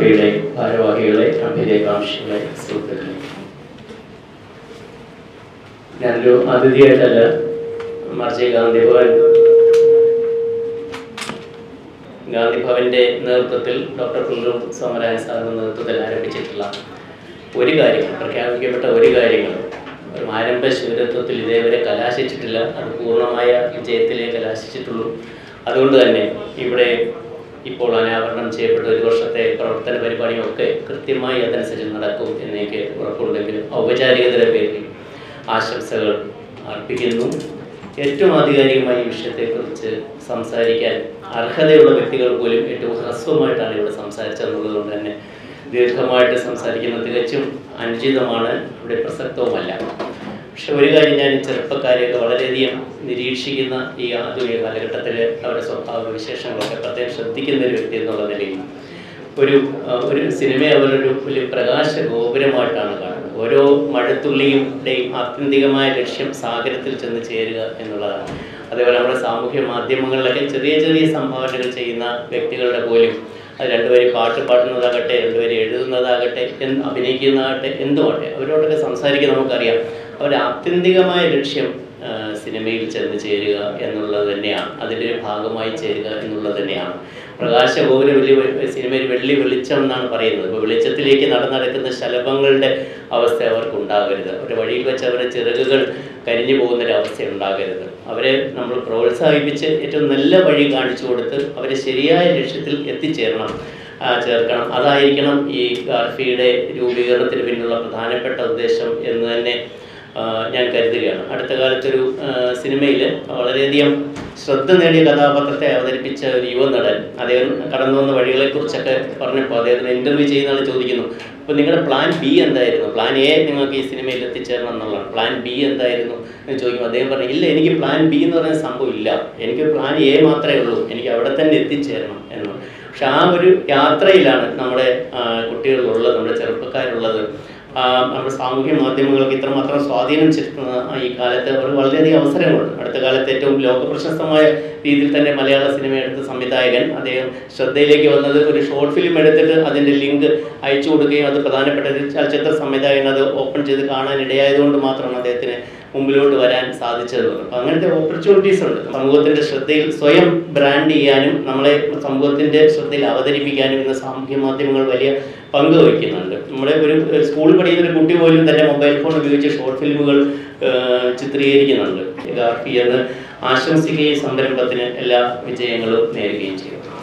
ഗാർഫിയുടെ ഭാരവാഹികളെ അഭ്യതകാംക്ഷികളെ സുഹൃത്തുക്കളെ ഞാനൊരു അതിഥിയായിട്ടല്ല മറിച്ച് ഗാന്ധി ഭവൻ ഗാന്ധി ഭവന്റെ നേതൃത്വത്തിൽ ഡോക്ടർ കുന്നൂർ സോമരാജൻ സാറിന്റെ നേതൃത്വത്തിൽ ആരംഭിച്ചിട്ടുള്ള ഒരു കാര്യം പ്രഖ്യാപിക്കപ്പെട്ട ഒരു കാര്യങ്ങൾ ഒരു ആരംഭ ശിവരത്വത്തിൽ ഇതേവരെ കലാശിച്ചിട്ടില്ല അത് പൂർണ്ണമായ വിജയത്തിലേ കലാശിച്ചിട്ടുള്ളൂ അതുകൊണ്ട് തന്നെ ഇവിടെ ഇപ്പോൾ അനാവരണം ചെയ്യപ്പെട്ട ഒരു വർഷത്തെ പ്രവർത്തന പരിപാടികളൊക്കെ കൃത്യമായി അതനുസരിച്ച് നടക്കും എന്നെനിക്ക് ഉറപ്പുണ്ടെങ്കിലും ഔപചാരികതയുടെ പേരിൽ ആശംസകൾ അർപ്പിക്കുന്നു ഏറ്റവും ആധികാരികമായി ഈ വിഷയത്തെക്കുറിച്ച് സംസാരിക്കാൻ അർഹതയുള്ള വ്യക്തികൾ പോലും ഏറ്റവും ഹ്രസ്വമായിട്ടാണ് ഇവിടെ സംസാരിച്ചതെന്നുള്ളത് കൊണ്ട് തന്നെ ദീർഘമായിട്ട് സംസാരിക്കുന്നത് തികച്ചും അനുചിതമാണ് ഇവിടെ പ്രസക്തവുമല്ല പക്ഷെ ഒരു കാര്യം ഞാൻ ഈ ചെറുപ്പക്കാരെയൊക്കെ വളരെയധികം നിരീക്ഷിക്കുന്ന ഈ ആധുനിക കാലഘട്ടത്തിൽ അവരുടെ സ്വഭാവ വിശേഷങ്ങളൊക്കെ പ്രത്യേകം ശ്രദ്ധിക്കുന്ന ഒരു വ്യക്തി എന്നുള്ള നിലയിൽ ഒരു ആ, ഒരു സിനിമയെ അവരൊരു വലിയ പ്രകാശ ഗോപുരമായിട്ടാണ് കാണുന്നത് ഓരോ മഴത്തുള്ളിയുടെയും ആത്യന്തികമായ ലക്ഷ്യം സാഗരത്തിൽ ചെന്ന് ചേരുക എന്നുള്ളതാണ് അതേപോലെ നമ്മുടെ സാമൂഹ്യ മാധ്യമങ്ങളിലൊക്കെ ചെറിയ ചെറിയ സംഭാവനകൾ ചെയ്യുന്ന വ്യക്തികളുടെ പോലും അത് രണ്ടുപേരും പാട്ട് പാടുന്നതാകട്ടെ രണ്ടുപേരും എഴുതുന്നതാകട്ടെ എന്ത് അഭിനയിക്കുന്നതാകട്ടെ എന്തുമാകട്ടെ അവരോടൊക്കെ സംസാരിക്കാൻ നമുക്കറിയാം അവരുടെ ആത്യന്തികമായ ലക്ഷ്യം ആ, സിനിമയിൽ ചെന്ന് ചേരുക എന്നുള്ളത് തന്നെയാണ് അതിൻ്റെ ഒരു ഭാഗമായി ചേരുക എന്നുള്ളത് തന്നെയാണ് പ്രകാശഗോപുര വലിയ സിനിമയിൽ വെള്ളി വെളിച്ചം എന്നാണ് പറയുന്നത് ഇപ്പോൾ വെളിച്ചത്തിലേക്ക് നടന്നടക്കുന്ന ശലഭങ്ങളുടെ അവസ്ഥ അവർക്ക് ഉണ്ടാകരുത് അവരുടെ വഴിയിൽ വെച്ച് അവരുടെ ചിറകുകൾ കരിഞ്ഞു പോകുന്നൊരവസ്ഥ ഉണ്ടാകരുത് അവരെ നമ്മൾ പ്രോത്സാഹിപ്പിച്ച് ഏറ്റവും നല്ല വഴി കാണിച്ചു കൊടുത്ത് അവരെ ശരിയായ ലക്ഷ്യത്തിൽ എത്തിച്ചേരണം ആ, ചേർക്കണം അതായിരിക്കണം ഈ ഗാർഫിയുടെ രൂപീകരണത്തിന് പിന്നിലുള്ള പ്രധാനപ്പെട്ട ഉദ്ദേശം എന്ന് തന്നെ ആ, ഞാൻ കരുതുകയാണ് അടുത്ത കാലത്തൊരു സിനിമയിൽ വളരെയധികം ശ്രദ്ധ നേടിയ കഥാപാത്രത്തെ അവതരിപ്പിച്ച ഒരു യുവ നടൻ അദ്ദേഹം കടന്നു വന്ന വഴികളെക്കുറിച്ചൊക്കെ പറഞ്ഞപ്പോൾ അദ്ദേഹത്തിന് ഇൻ്റർവ്യൂ ചെയ്യുന്ന ആൾ ചോദിക്കുന്നു അപ്പോൾ നിങ്ങളുടെ പ്ലാൻ ബി എന്തായിരുന്നു പ്ലാൻ എ നിങ്ങൾക്ക് ഈ സിനിമയിൽ എത്തിച്ചേരണം എന്നുള്ളതാണ് പ്ലാൻ ബി എന്തായിരുന്നു എന്ന് ചോദിക്കുമ്പോൾ അദ്ദേഹം പറഞ്ഞു ഇല്ല എനിക്ക് പ്ലാൻ ബി എന്ന് പറയുന്ന സംഭവം ഇല്ല എനിക്ക് പ്ലാൻ എ മാത്രമേ ഉള്ളൂ എനിക്ക് അവിടെ തന്നെ എത്തിച്ചേരണം എന്ന് പക്ഷെ ആ ഒരു യാത്രയിലാണ് നമ്മുടെ ആ, കുട്ടികളുള്ളത് നമ്മുടെ ചെറുപ്പക്കാരുള്ളത് ആ, നമ്മുടെ സാമൂഹ്യ മാധ്യമങ്ങൾക്ക് ഇത്രമാത്രം സ്വാധീനം ചെലുത്തുന്ന ഈ കാലത്ത് അവർ വളരെയധികം അവസരങ്ങളുണ്ട് അടുത്ത കാലത്ത് ഏറ്റവും ലോക പ്രശസ്തമായ രീതിയിൽ തന്നെ മലയാള സിനിമ എടുത്ത സംവിധായകൻ അദ്ദേഹം ശ്രദ്ധയിലേക്ക് വന്നത് ഒരു ഷോർട്ട് ഫിലിം എടുത്തിട്ട് അതിൻ്റെ ലിങ്ക് അയച്ചു കൊടുക്കുകയും അത് പ്രധാനപ്പെട്ട ഒരു ചലച്ചിത്ര സംവിധായകൻ അത് ഓപ്പൺ ചെയ്ത് കാണാൻ ഇടയായതുകൊണ്ട് മാത്രമാണ് അദ്ദേഹത്തിന് മുമ്പിലോട്ട് വരാൻ സാധിച്ചത് അപ്പം അങ്ങനത്തെ ഓപ്പർച്യൂണിറ്റീസ് ഉണ്ട് സമൂഹത്തിൻ്റെ ശ്രദ്ധയിൽ സ്വയം ബ്രാൻഡ് ചെയ്യാനും നമ്മളെ സമൂഹത്തിൻ്റെ ശ്രദ്ധയിൽ അവതരിപ്പിക്കാനും ഇന്ന് സാമൂഹ്യ മാധ്യമങ്ങൾ വലിയ പങ്ക് വഹിക്കുന്നുണ്ട് നമ്മുടെ ഒരു ഒരു സ്കൂളിൽ പഠിക്കുന്ന ഒരു കുട്ടി പോലും തന്നെ മൊബൈൽ ഫോൺ ഉപയോഗിച്ച് ഷോർട്ട് ഫിലിമുകൾ ചിത്രീകരിക്കുന്നുണ്ട് ഗാർഫി എന്ന് ആശംസിക്കുകയും സംരംഭത്തിന് എല്ലാ വിജയങ്ങളും നേരുകയും ചെയ്യും